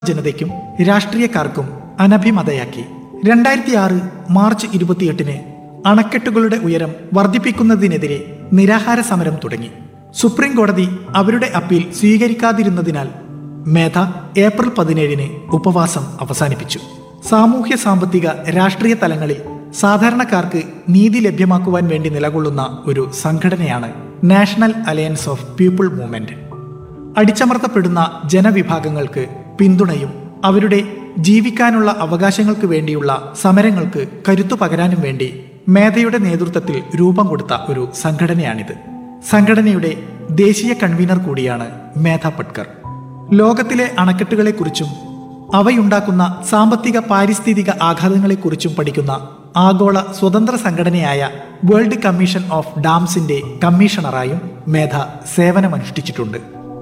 ജനതയ്ക്കും രാഷ്ട്രീയക്കാർക്കും അനഭിമതയാക്കി രണ്ടായിരത്തി ആറ് മാർച്ച് ഇരുപത്തിയെട്ടിന് അണക്കെട്ടുകളുടെ ഉയരം വർദ്ധിപ്പിക്കുന്നതിനെതിരെ നിരാഹാര സമരം തുടങ്ങി സുപ്രീം കോടതി അവരുടെ അപ്പീൽ സ്വീകരിക്കാതിരുന്നതിനാൽ മേധ ഏപ്രിൽ പതിനേഴിന് ഉപവാസം അവസാനിപ്പിച്ചു സാമൂഹ്യ സാമ്പത്തിക രാഷ്ട്രീയ തലങ്ങളിൽ സാധാരണക്കാർക്ക് നീതി ലഭ്യമാക്കുവാൻ വേണ്ടി നിലകൊള്ളുന്ന ഒരു സംഘടനയാണ് national alliance of people movement അടിച്ചമർത്തപ്പെടുന്ന ജനവിഭാഗങ്ങൾക്ക് പിന്തുണയും അവരുടെ ജീവിക്കാനുള്ള അവകാശങ്ങൾക്ക് വേണ്ടിയുള്ള സമരങ്ങൾക്ക് കരുത്തു പകരാനും വേണ്ടി മേധയുടെ നേതൃത്വത്തിൽ രൂപം കൊടുത്ത ഒരു സംഘടനയാണിത് സംഘടനയുടെ ദേശീയ കൺവീനർ കൂടിയാണ് മേധ പട്കർ ലോകത്തിലെ അണക്കെട്ടുകളെക്കുറിച്ചും അവയുണ്ടാക്കുന്ന സാമ്പത്തിക പാരിസ്ഥിതിക ആഘാതങ്ങളെക്കുറിച്ചും പഠിക്കുന്ന ആഗോള സ്വതന്ത്ര സംഘടനയായ വേൾഡ് കമ്മീഷൻ ഓഫ് ഡാംസിന്റെ കമ്മീഷണറായും മേധ സേവനമനുഷ്ഠിച്ചിട്ടുണ്ട്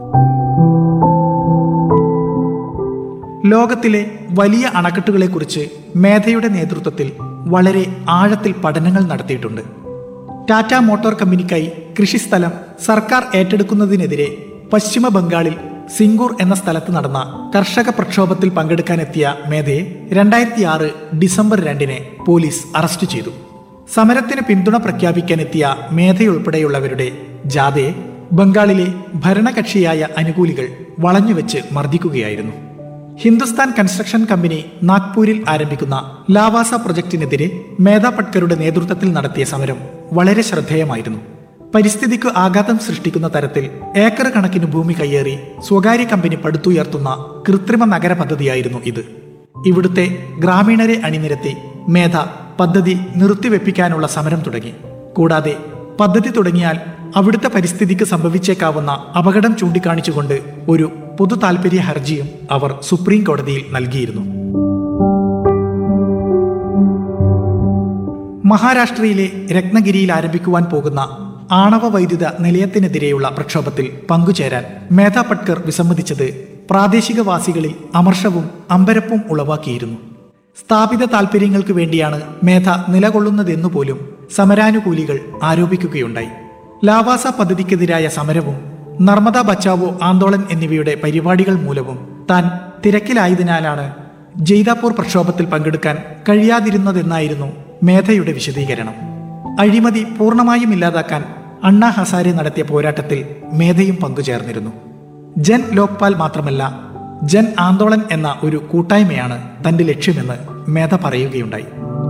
ലോകത്തിലെ വലിയ അണക്കെട്ടുകളെക്കുറിച്ച് മേധയുടെ നേതൃത്വത്തിൽ വളരെ ആഴത്തിൽ പഠനങ്ങൾ നടത്തിയിട്ടുണ്ട് ടാറ്റ മോട്ടോർ കമ്പനിക്കായി കൃഷിസ്ഥലം സർക്കാർ ഏറ്റെടുക്കുന്നതിനെതിരെ പശ്ചിമ ബംഗാളിൽ സിംഗൂർ എന്ന സ്ഥലത്ത് നടന്ന കർഷക പ്രക്ഷോഭത്തിൽ പങ്കെടുക്കാനെത്തിയ മേധയെ രണ്ടായിരത്തി ആറ് ഡിസംബർ രണ്ടിന് പോലീസ് അറസ്റ്റ് ചെയ്തു സമരത്തിന് പിന്തുണ പ്രഖ്യാപിക്കാനെത്തിയ മേധയുൾപ്പെടെയുള്ളവരുടെ ജാഥയെ ബംഗാളിലെ ഭരണകക്ഷിയായ അനുകൂലികൾ വളഞ്ഞുവെച്ച് മർദ്ദിക്കുകയായിരുന്നു ഹിന്ദുസ്ഥാൻ കൺസ്ട്രക്ഷൻ കമ്പനി നാഗ്പൂരിൽ ആരംഭിക്കുന്ന ലാവാസ പ്രൊജക്ടിനെതിരെ മേധ പട്കറുടെ നേതൃത്വത്തിൽ നടത്തിയ സമരം വളരെ ശ്രദ്ധേയമായിരുന്നു പരിസ്ഥിതിക്ക് ആഘാതം സൃഷ്ടിക്കുന്ന തരത്തിൽ ഏക്കർ കണക്കിന് ഭൂമി കയ്യേറി സ്വകാര്യ കമ്പനി പടുത്തുയർത്തുന്ന കൃത്രിമ നഗര പദ്ധതിയായിരുന്നു ഇത് ഇവിടുത്തെ ഗ്രാമീണരെ അണിനിരത്തി മേധ പദ്ധതി നിർത്തിവെപ്പിക്കാനുള്ള സമരം തുടങ്ങി കൂടാതെ പദ്ധതി തുടങ്ങിയാൽ അവിടുത്തെ പരിസ്ഥിതിക്ക് സംഭവിച്ചേക്കാവുന്ന അപകടം ചൂണ്ടിക്കാണിച്ചുകൊണ്ട് ഒരു പൊതു താൽപര്യ ഹർജിയും അവർ സുപ്രീം കോടതിയിൽ നൽകിയിരുന്നു മഹാരാഷ്ട്രയിലെ രത്നഗിരിയിൽ ആരംഭിക്കുവാൻ പോകുന്ന ആണവ വൈദ്യുത നിലയത്തിനെതിരെയുള്ള പ്രക്ഷോഭത്തിൽ പങ്കുചേരാൻ മേധ പട്കർ വിസമ്മതിച്ചത് പ്രാദേശികവാസികളിൽ അമർഷവും അമ്പരപ്പും ഉളവാക്കിയിരുന്നു സ്ഥാപിത താൽപര്യങ്ങൾക്ക് വേണ്ടിയാണ് മേധ നിലകൊള്ളുന്നതെന്നു പോലും സമരാനുകൂലികൾ ആരോപിക്കുകയുണ്ടായി ലാവാസ പദ്ധതിക്കെതിരായ സമരവും നർമ്മദ ബച്ചാവോ ആന്തോളൻ എന്നിവയുടെ പരിപാടികൾ മൂലവും താൻ തിരക്കിലായതിനാലാണ് ജയ്താപൂർ പ്രക്ഷോഭത്തിൽ പങ്കെടുക്കാൻ കഴിയാതിരുന്നതെന്നായിരുന്നു മേധയുടെ വിശദീകരണം അഴിമതി പൂർണ്ണമായും ഇല്ലാതാക്കാൻ അണ്ണാ ഹസാരെ നടത്തിയ പോരാട്ടത്തിൽ മേധയും പങ്കുചേർന്നിരുന്നു ജൻ ലോക്പാൽ മാത്രമല്ല ജൻ ആന്തോളൻ എന്ന ഒരു കൂട്ടായ്മയാണ് തന്റെ ലക്ഷ്യമെന്ന് മേധ പറയുകയുണ്ടായി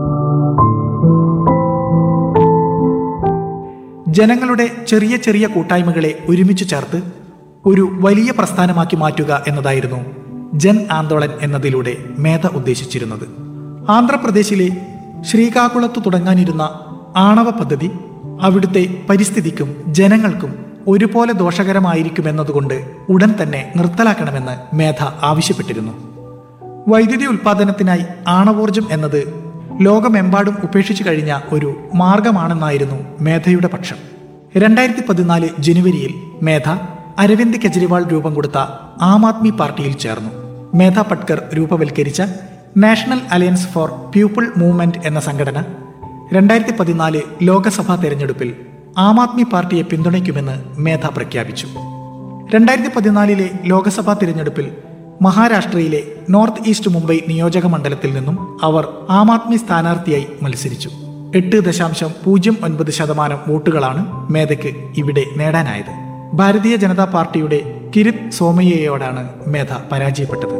ജനങ്ങളുടെ ചെറിയ ചെറിയ കൂട്ടായ്മകളെ ഒരുമിച്ച് ചേർത്ത് ഒരു വലിയ പ്രസ്ഥാനമാക്കി മാറ്റുക എന്നതായിരുന്നു ജൻ ആന്തോളൻ എന്നതിലൂടെ മേധ ഉദ്ദേശിച്ചിരുന്നത് ആന്ധ്രാപ്രദേശിലെ ശ്രീകാകുളത്ത് തുടങ്ങാനിരുന്ന ആണവ പദ്ധതി അവിടുത്തെ പരിസ്ഥിതിക്കും ജനങ്ങൾക്കും ഒരുപോലെ ദോഷകരമായിരിക്കുമെന്നതുകൊണ്ട് ഉടൻ തന്നെ നിർത്തലാക്കണമെന്ന് മേധ ആവശ്യപ്പെട്ടിരുന്നു വൈദ്യുതി ഉൽപാദനത്തിനായി ആണവോർജം എന്നത് ലോകമെമ്പാടും ഉപേക്ഷിച്ചു കഴിഞ്ഞ ഒരു മാർഗമാണെന്നായിരുന്നു മേധയുടെ പക്ഷം രണ്ടായിരത്തി പതിനാല് ജനുവരിയിൽ മേധ അരവിന്ദ് കെജ്രിവാൾ രൂപം കൊടുത്ത ആം ആദ്മി പാർട്ടിയിൽ ചേർന്നു മേധ പട്കർ രൂപവൽക്കരിച്ച national alliance for people movement എന്ന സംഘടന രണ്ടായിരത്തി പതിനാല് ലോക്സഭാ തെരഞ്ഞെടുപ്പിൽ ആം ആദ്മി പാർട്ടിയെ പിന്തുണയ്ക്കുമെന്ന് മേധ പ്രഖ്യാപിച്ചു രണ്ടായിരത്തി പതിനാലിലെ ലോക്സഭാ തിരഞ്ഞെടുപ്പിൽ മഹാരാഷ്ട്രയിലെ നോർത്ത് ഈസ്റ്റ് മുംബൈ നിയോജക മണ്ഡലത്തിൽ നിന്നും അവർ ആം ആദ്മി സ്ഥാനാർത്ഥിയായി മത്സരിച്ചു എട്ട് ദശാംശം പൂജ്യം ഒൻപത് ശതമാനം വോട്ടുകളാണ് മേധയ്ക്ക് ഇവിടെ നേടാനായത് ഭാരതീയ ജനതാ പാർട്ടിയുടെ കിരിത് സോമയ്യയോടാണ് മേധ പരാജയപ്പെട്ടത്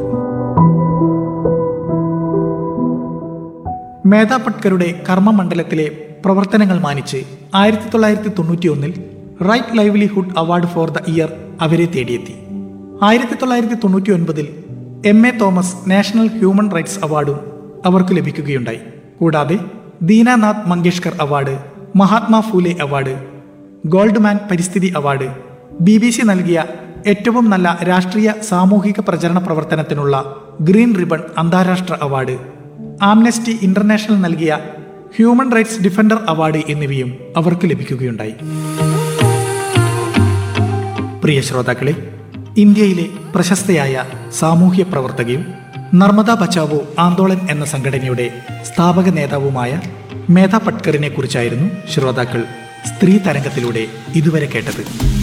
മേധ പട്കറുടെ കർമ്മമണ്ഡലത്തിലെ പ്രവർത്തനങ്ങൾ മാനിച്ച് ആയിരത്തി തൊള്ളായിരത്തി തൊണ്ണൂറ്റി ഒന്നിൽ right livelihood award for the year അവരെ തേടിയെത്തി ആയിരത്തി തൊള്ളായിരത്തി തൊണ്ണൂറ്റി ഒൻപതിൽ M A Thomas national human rights അവാർഡും അവർക്ക് ലഭിക്കുകയുണ്ടായി കൂടാതെ Dinanath Mangeshkar award Mahatma Phule award gold man പരിസ്ഥിതി അവാർഡ് ബി ബി സി നൽകിയ ഏറ്റവും നല്ല രാഷ്ട്രീയ സാമൂഹിക പ്രചരണ പ്രവർത്തനത്തിനുള്ള ഗ്രീൻ റിബൺ അന്താരാഷ്ട്ര അവാർഡ് ആംനസ്റ്റി ഇന്റർനാഷണൽ നൽകിയ ഹ്യൂമൻ റൈറ്റ്സ് ഡിഫൻഡർ അവാർഡ് എന്നിവയും അവർക്ക് ലഭിക്കുകയുണ്ടായി പ്രിയ ശ്രോതാക്കളെ ഇന്ത്യയിലെ പ്രശസ്തയായ സാമൂഹ്യ പ്രവർത്തകയും നർമ്മദ ബച്ചാവോ ആന്തോളൻ എന്ന സംഘടനയുടെ സ്ഥാപക നേതാവുമായ മേധ പട്കറിനെ കുറിച്ചായിരുന്നു ശ്രോതാക്കൾ സ്ത്രീ തരംഗത്തിലൂടെ ഇതുവരെ കേട്ടത്